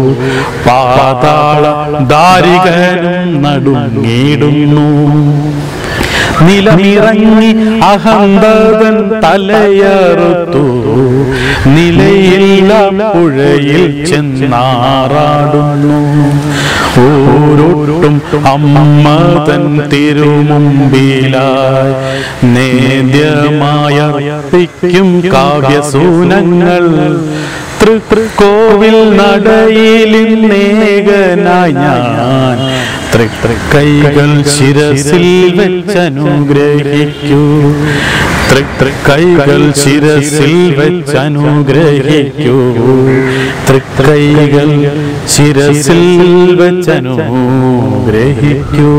പാതാള ദാരികനും നടുങ്ങിടുന്നു നിലമിറങ്ങി അഹന്തതൻ തലയറുത്തു നിലയില്ല പുഴയിൽ ചെന്നാറാടുന്നു ഓരോട്ടും അമ്മതൻ തിരുമുമ്പിലായി നേദ്യമായ പ്പിക്കും കാവ്യസൂനങ്ങൾ തൃക്കോവിൽ നടയിലിന്നേകനായി ഞാൻ തൃക്കൈകൾ ശിരസിൽ വെച്ചനുഗ്രഹിക്കൂ തൃക്കൈകൾ ശിരസിൽ വെച്ചനുഗ്രഹിക്കൂ തൃക്കൈകൾ ശിരസിൽ വെച്ചനുഗ്രഹിക്കൂ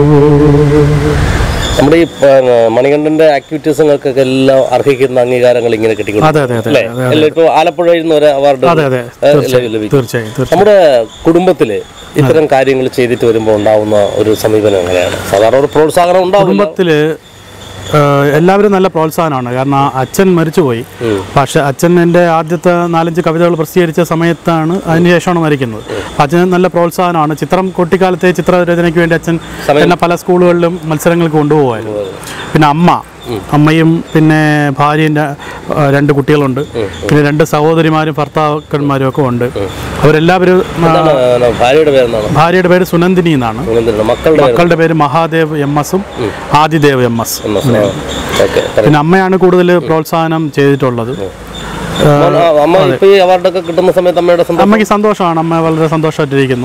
നമ്മുടെ ഈ പിന്നെ, മണികണ്ഠന്റെ ആക്ടിവിറ്റീസുകൾക്കൊക്കെ എല്ലാം അർഹിക്കുന്ന അംഗീകാരങ്ങൾ ഇങ്ങനെ കിട്ടിക്കൊണ്ട് അതെ, അതെ, അതെ, അല്ലേ അതെ, അല്ല ഇപ്പൊ ആലപ്പുഴയിൽ നിന്ന് ഒരു അവാർഡ് അതെ അതെ തീർച്ചയായും തീർച്ചയായും തീർച്ചയായും നമ്മുടെ കുടുംബത്തില് ഇത്തരം കാര്യങ്ങൾ ചെയ്തിട്ട് വരുമ്പോൾ ഉണ്ടാവുന്ന ഒരു സമീപനം എങ്ങനെയാണ് സാധാരണ ഒരു പ്രോത്സാഹനം ഉണ്ടാവും കുടുംബത്തില് ഏഹ്, എല്ലാവരും നല്ല പ്രോത്സാഹനമാണ് കാരണം ആ അച്ഛൻ മരിച്ചുപോയി പക്ഷെ അച്ഛൻ എൻ്റെ ആദ്യത്തെ നാലഞ്ച് കവിതകൾ പ്രസിദ്ധീകരിച്ച സമയത്താണ് അതിനുശേഷമാണ് മരിക്കുന്നത് അപ്പം അച്ഛന് നല്ല പ്രോത്സാഹനമാണ് ചിത്രം കുട്ടിക്കാലത്തെ ചിത്രരചനയ്ക്ക് വേണ്ടി അച്ഛൻ എന്നെ പല സ്കൂളുകളിലും മത്സരങ്ങൾക്ക് കൊണ്ടുപോകുമായിരുന്നു പിന്നെ അമ്മ അമ്മയും പിന്നെ ഭാര്യയും ര- ഏഹ്, രണ്ട് കുട്ടികളുണ്ട് പിന്നെ രണ്ട് സഹോദരിമാരും ഭർത്താക്കന്മാരും ഒക്കെ ഉണ്ട് അവരെല്ലാവരും ആ, എന്താണ് ആ, ഭാര്യയുടെ പേരെന്താണ് ഭാര്യയുടെ പേര് സുനന്ദിനി എന്നാണ് സുനന്ദന മക്കളുടെ പേര് മക്കളുടെ പേര് മഹാദേവ് എം എസും ആദിദേവ് എം എസ് ഓക്കെ പിന്നെ അമ്മയാണ് കൂടുതൽ പ്രോത്സാഹനം ചെയ്തിട്ടുള്ളത് അമ്മ ഇപ്പൊ ഈ അവാർഡൊക്കെ കിട്ടുന്ന സമയത്ത് അമ്മയുടെ സന്തോഷം അമ്മയ്ക്ക് സന്തോഷമാണ് അമ്മ വളരെ സന്തോഷമായിട്ടിരിക്കുന്നു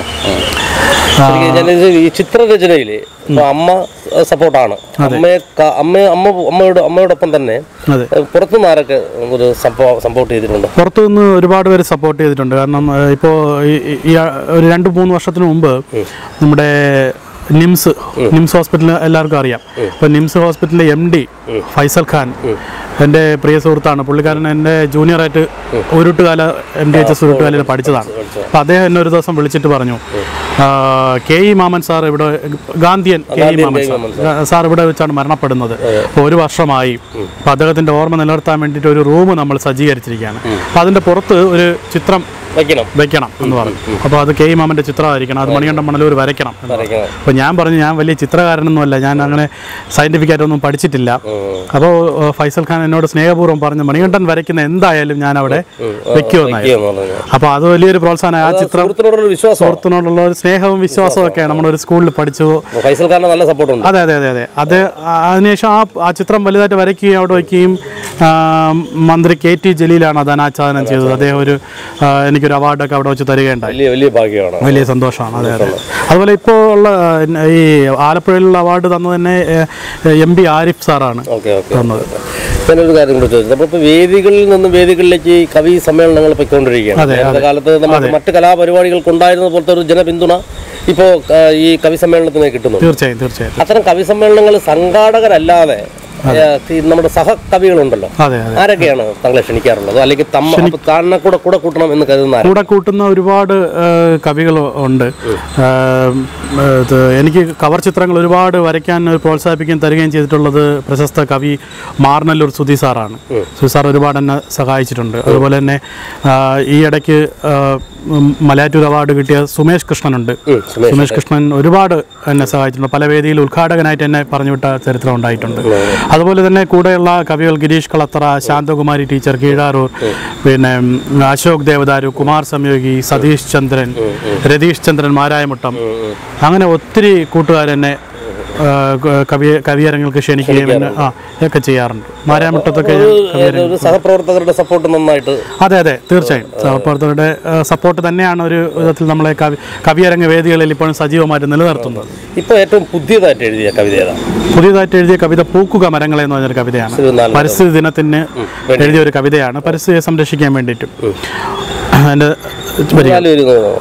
ശരിക്കും ഞാനിത് ഈ ചിത്രരചനയില് ഇപ്പൊ അമ്മ സപ്പോർട്ടാണ് അമ്മയെ ക- അമ്മ അമ്മ അമ്മയോട് അമ്മയോടൊപ്പം തന്നെ അതെ ഏഹ്, പുറത്തുനിന്ന് ആരൊക്കെ ഒരു സപ്പോർട്ട് ചെയ്തിട്ടുണ്ട് പുറത്തുനിന്ന് ഒരുപാട് പേര് സപ്പോർട്ട് ചെയ്തിട്ടുണ്ട് കാരണം ഏഹ്, ഇപ്പോൾ ഈ- ഈ- ഈ ആ- ഒരു രണ്ട് മൂന്ന് വർഷത്തിന് മുമ്പ് നമ്മുടെ നിംസ് നിംസ് ഹോസ്പിറ്റൽ എല്ലാവർക്കും അറിയാം അപ്പോൾ നിംസ് ഹോസ്പിറ്റലിലെ എം ഡി ഫൈസൽ ഖാൻ എൻ്റെ പ്രിയ സുഹൃത്താണ് പുള്ളിക്കാരൻ എൻ്റെ ജൂനിയറായിട്ട് Uruttukala M D H S ഉരുട്ടുകാലിൽ പഠിച്ചതാണ് അപ്പോൾ അദ്ദേഹം എന്നെ ഒരു ദിവസം വിളിച്ചിട്ട് പറഞ്ഞു ആ, കെ ഇ മാമൻ സാർ ഇവിടെ Gandhian K E Maman sir ഗാ- സാർ ഇവിടെ വെച്ചാണ് മരണപ്പെടുന്നത് അപ്പോൾ ഒരു വർഷമായി അപ്പോൾ അദ്ദേഹത്തിൻ്റെ ഓർമ്മ നിലനിർത്താൻ വേണ്ടിയിട്ട് ഒരു റൂം നമ്മൾ സജ്ജീകരിച്ചിരിക്കുകയാണ് അപ്പോൾ അതിൻ്റെ പുറത്ത് ഒരു ചിത്രം വയ്ക്കണം വെക്കണം എന്ന് പറഞ്ഞു അപ്പോൾ അത് കെ ഇ മാമൻ്റെ ചിത്രമായിരിക്കണം അത് മണികണ്ഠൻ മണലൂർ വരയ്ക്കണം എന്ന് പറഞ്ഞു. വരയ്ക്കണം. അപ്പോൾ ഞാൻ പറഞ്ഞു ഞാൻ വലിയ ചിത്രകാരനൊന്നുമല്ല ഞാൻ അങ്ങനെ സയൻറ്റിഫിക് ആയിട്ടൊന്നും പഠിച്ചിട്ടില്ല അപ്പോൾ ഏഹ്, ഫൈസൽ ഖാൻ എന്നോട് സ്നേഹപൂർവ്വം പറഞ്ഞു മണികണ്ഠൻ വരയ്ക്കുന്ന എന്തായാലും ഞാൻ അവിടെ വെക്കുമെന്നായി എന്ന് പറഞ്ഞു. അപ്പോൾ അത് വലിയൊരു പ്രോത്സാഹനം ആ ചിത്രം സുഹൃത്തിനോടൊരു വിശ്വാസം സുഹൃത്തിനോടുള്ള ഒരു സ്നേഹവും വിശ്വാസവും ഒക്കെ നമ്മളൊരു സ്കൂളിൽ പഠിച്ചു ഫൈസൽ ഖാന്റെ നല്ല സപ്പോർട്ട് ഉണ്ട് അതെ അതെ അതെ അതെ അത് ആ- അതിനുശേഷം ആ ആ ചിത്രം വലുതായിട്ട് വരയ്ക്കുകയും അവിടെ വയ്ക്കുകയും ആ, മന്ത്രി കെ ടി ജലീലാണ് അത് അനാച്ഛാദനം ചെയ്തത് അദ്ദേഹം ഒരു ആ, എനിക്കൊരു അവാർഡൊക്കെ അവിടെ വെച്ച് തരികയുണ്ടായി വലിയ വലിയ ഭാഗ്യമാണ് വലിയ സന്തോഷമാണ് അതെ അതെ അതുപോലെ ഇപ്പോൾ ഉള്ള ആ, ഈ ആലപ്പുഴയിലുള്ള അവാർഡ് തന്നത് തന്നെ എം പി ആരിഫ് സാറാണ് ഓക്കെ ഓക്കെ തന്നത് പിന്നെ ഒരു കാര്യം കൂടി ചോദിച്ചു നമ്മളിപ്പോൾ വേദികളിൽ നിന്ന് വേദികളിലേക്ക് ഈ കവി സമ്മേളനങ്ങൾ പൊയ്ക്കൊണ്ടിരിക്കുകയാണ് അതെ, നേരത്തെ കാലത്ത് നമുക്ക് മറ്റ് കലാപരിപാടികൾക്ക് ഉണ്ടായിരുന്ന പോലത്തെ ഒരു ജനപിന്തുണ ഇപ്പോൾ ഈ കവി സമ്മേളനത്തിന് കിട്ടുന്നു തീർച്ചയായും തീർച്ചയായും അത്തരം കവി സമ്മേളനങ്ങൾ സംഘാടകരല്ലാതെ ഏ, ഈ നമ്മുടെ സഹകവികളുണ്ടല്ലോ അതെ അതെ ആരൊക്കെയാണ് താങ്കളെ ക്ഷണിക്കാറുള്ളത് അല്ലെങ്കിൽ തമ്മ അപ്പൊ താനെ കൂടെ കൂടെ കൂട്ടണം എന്ന് കരുതുന്ന ആരാ? കൂടെ കൂട്ടുന്ന ഒരുപാട് കവികൾ ഉണ്ട് ആ, ഇത് എനിക്ക് കവർ ചിത്രങ്ങൾ ഒരുപാട് വരയ്ക്കാൻ പ്രോത്സാഹിപ്പിക്കുകയും തരികയും ചെയ്തിട്ടുള്ളത് പ്രശസ്ത കവി മാർനല്ലൂർ സുധി സാറാണ് സുധി സാർ ഒരുപാട് എന്നെ സഹായിച്ചിട്ടുണ്ട് അതുപോലെ തന്നെ ആ, ഈ ഇടയ്ക്ക് ആ, ഉം, മലയാറ്റൂർ അവാർഡ് കിട്ടിയ സുമേഷ് കൃഷ്ണനുണ്ട് ഉം, സുമേഷ്. സുമേഷ് കൃഷ്ണൻ ഒരുപാട് എന്നെ സഹായിച്ചിട്ടുണ്ട് പല വേദിയിൽ ഉദ്ഘാടകനായിട്ട് എന്നെ പറഞ്ഞുവിട്ട ചരിത്രം ഉണ്ടായിട്ടുണ്ട് അതുപോലെ തന്നെ കൂടെയുള്ള കവികൾ ഗിരീഷ് കളത്തറ ശാന്തകുമാരി ടീച്ചർ കീഴാറൂർ പിന്നെ ഉം, അശോക് ദേവദാരു കുമാർ സംയോഗി സതീഷ് ചന്ദ്രൻ രതീഷ് ചന്ദ്രൻ മാരായമുട്ടം അങ്ങനെ ഒത്തിരി കൂട്ടുകാരെന്നെ ആ, ക- കവി കവിയരങ്ങൾക്ക് ക്ഷണിക്കുകയും എന്നെ ആ ഒക്കെ ചെയ്യാറുണ്ട് മാരായമുട്ടത്തൊക്കെ ഞാൻ കവിയരങ്ങ് ഒരു സഹപ്രവർത്തകരുടെ സപ്പോർട്ട് നന്നായിട്ട് അതെ അതെ തീർച്ചയായും സഹപ്രവർത്തകരുടെ സപ്പോർട്ട് തന്നെയാണ് ഒരു വിധത്തിൽ നമ്മളെ കവി കവിയരങ്ങ് വേദികളിൽ ഇപ്പോഴും സജീവമായിട്ട് നിലനിർത്തുന്നത് ഇപ്പൊ ഏറ്റവും പുതിയതായിട്ട് എഴുതിയ കവിത ഏതാണ് പുതിയതായിട്ട് എഴുതിയ കവിത പൂക്കുക മരങ്ങളെ എന്ന് പറഞ്ഞൊരു കവിതയാണ് തിരുവനന്തപുരം. പരിസ്ഥിതി ദിനത്തിന് എഴുതിയ ഒരു കവിതയാണ് പരിസ്ഥിതിയെ സംരക്ഷിക്കാൻ വേണ്ടിയിട്ടും എൻ്റെ വരികൾ. നാല് പേര് തോന്നുന്നു.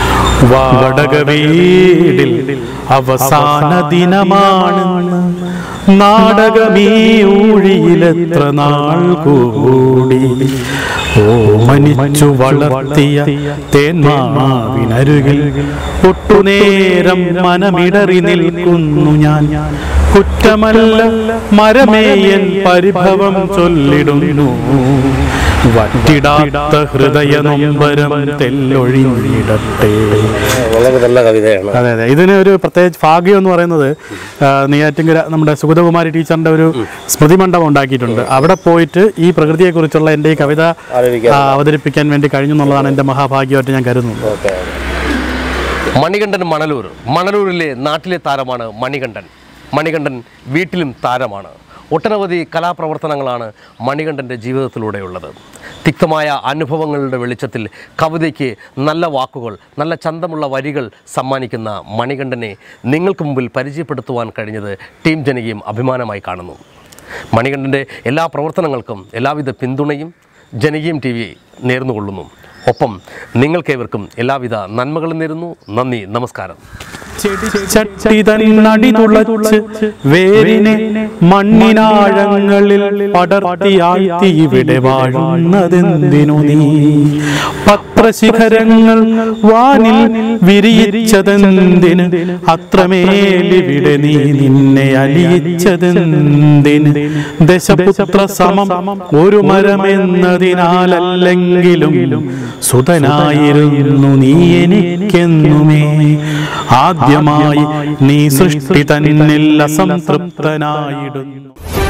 വാടക വീടിൽ അവസാന ദിനമാണ് നാടകമീ ഊഴിയിലെത്ര നാൾ കൂടി ഓമനിച്ചു വളർത്തിയ തേന്മാവിനരുകിൽ ഒട്ടുനേരം മനമിടറി നിൽക്കുന്നു ഞാൻ കുറ്റമല്ല മരമേയൻ പരിഭവം ചൊല്ലിടുന്നു വറ്റിടാത്ത ഹൃദയ നൊമ്പരം തെല്ലൊഴിഞ്ഞിടട്ടെ വളരെ നല്ല കവിതയാണ് അതെ അതെ ഇതിന് ഒരു പ്രത്യേകിച്ച് ഭാഗ്യം എന്ന് പറയുന്നത് ആ, നെയ്യാറ്റിൻകര നമ്മുടെ സുഗതകുമാരി ടീച്ചറിന്റെ ഒരു സ്മൃതി മണ്ഡപം ഉണ്ടാക്കിയിട്ടുണ്ട് അവിടെ പോയിട്ട് ഈ പ്രകൃതിയെക്കുറിച്ചുള്ള എൻ്റെ ഈ കവിത ആലോചിക്കാൻ. ആ, അവതരിപ്പിക്കാൻ വേണ്ടി കഴിഞ്ഞു എന്നുള്ളതാണ് എൻ്റെ മഹാഭാഗ്യമായിട്ട് ഞാൻ കരുതുന്നത് ഓക്കെ മണികണ്ഠൻ മണലൂർ മണലൂരിലെ നാട്ടിലെ താരമാണ് മണികണ്ഠൻ മണികണ്ഠൻ വീട്ടിലും താരമാണ് ഒട്ടനവധി കലാപ്രവർത്തനങ്ങളാണ് മണികണ്ഠൻ്റെ ജീവിതത്തിലൂടെയുള്ളത് തിക്തമായ അനുഭവങ്ങളുടെ വെളിച്ചത്തിൽ കവിതയ്ക്ക് നല്ല വാക്കുകൾ നല്ല ചന്തമുള്ള വരികൾ സമ്മാനിക്കുന്ന മണികണ്ഠനെ നിങ്ങൾക്ക് മുമ്പിൽ പരിചയപ്പെടുത്തുവാൻ കഴിഞ്ഞത് ടീം ജനകീയം അഭിമാനമായി കാണുന്നു മണികണ്ഠൻ്റെ എല്ലാ പ്രവർത്തനങ്ങൾക്കും എല്ലാവിധ പിന്തുണയും ജനകീയം ടി വി നേർന്നുകൊള്ളുന്നു ഒപ്പം നിങ്ങൾക്കേവർക്കും എല്ലാവിധ നന്മകളും നേരുന്നു നന്ദി നമസ്കാരം ചട്ടി തന്നടി തുളച്ച് വേരിനെ മണ്ണിനാഴങ്ങളിൽ പടർത്തിയാഴ്ത്തി ഇവിടെ വാഴുന്നതെന്തിനു നീ പത്രശിഖരങ്ങൾ വാനിൽ വിരിയിച്ചതെന്തിന് അത്രമേലിവിടെ നീ നിന്നെ അലിയിച്ചതെന്തിന് ദശപുത്ര സമം ഒരു മരമെന്നതിനാലല്ലെങ്കിലും സുതനായിരുന്നു നീ എനിക്കെന്നുമേ ആദ്യമായി നീ സൃഷ്ടി തന്നിൽ അസംതൃപ്തനായിടുന്നു